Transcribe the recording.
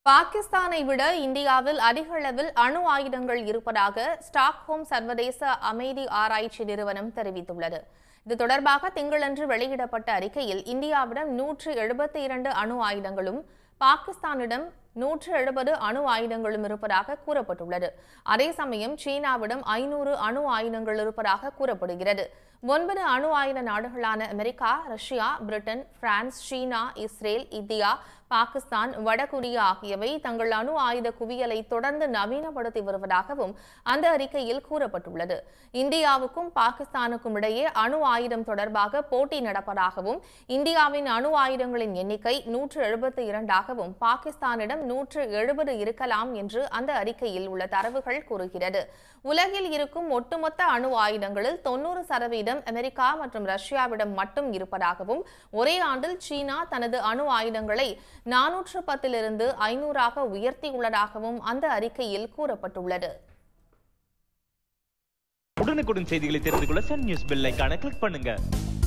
பாகிஸ்தானை விட இந்தியாவில் அதிக அளவில் அணு ஆயுதங்கள் இருப்பதாக ஸ்டாக்ஹோம் சர்வதேச அமைதி ஆராய்ச்சி நிறுவனம் தெரிவித்துள்ளது இது தொடர்பாக திங்களன்று வெளியிடப்பட்ட அறிக்கையில் இந்தியாவிடம் நூற்று எழுபத்தி இரண்டு அணு ஆயுதங்களும் பாகிஸ்தானிடம் நூற்று எழுபது அணு ஆயுதங்களும் இருப்பதாக கூறப்பட்டுள்ளது அதே சமயம் சீனாவிடம் ஐநூறு அணு ஆயுதங்கள் இருப்பதாக கூறப்படுகிறது ஒன்பது அணு ஆயுத நாடுகளான America Russia Britain France China Israel India Pakistan வடகொரியா ஆகியவை தங்கள் அணு ஆயுத குவியலை தொடர்ந்து நவீனப்படுத்தி வருவதாகவும் அந்த அறிக்கையில் கூறப்பட்டுள்ளது இந்தியாவுக்கும் பாகிஸ்தானுக்கும் இடையே அணு ஆயுதம் தொடர்பாக போட்டி நடப்பதாகவும் இந்தியாவின் அணு ஆயுதங்களின் எண்ணிக்கை நூற்று எழுபத்தி இரண்டாகவும் பாகிஸ்தானிடம் நூற்று எழுபது இருக்கலாம் என்று அந்த அறிக்கையில் உள்ள தரவுகள் கூறுகிறது உலகில் இருக்கும் ஒட்டுமொத்த அணு ஆயுதங்களில் தொன்னூறு சதவீதம் அமெரிக்கா மற்றும் ரஷ்யாவிடம் மட்டும் இருப்பதாகவும் ஒரே ஆண்டில் சீனா தனது அணு ஆயுதங்களை நானூற்று பத்திலிருந்து ஐநூறாக உயர்த்தியுள்ளதாகவும் அந்த அறிக்கையில் கூறப்பட்டுள்ளது உடனுக்குடன் செய்திகளை தெரிந்து கொள்ள சன் நியூஸ் பெல் ஐகானை கிளிக் பண்ணுங்க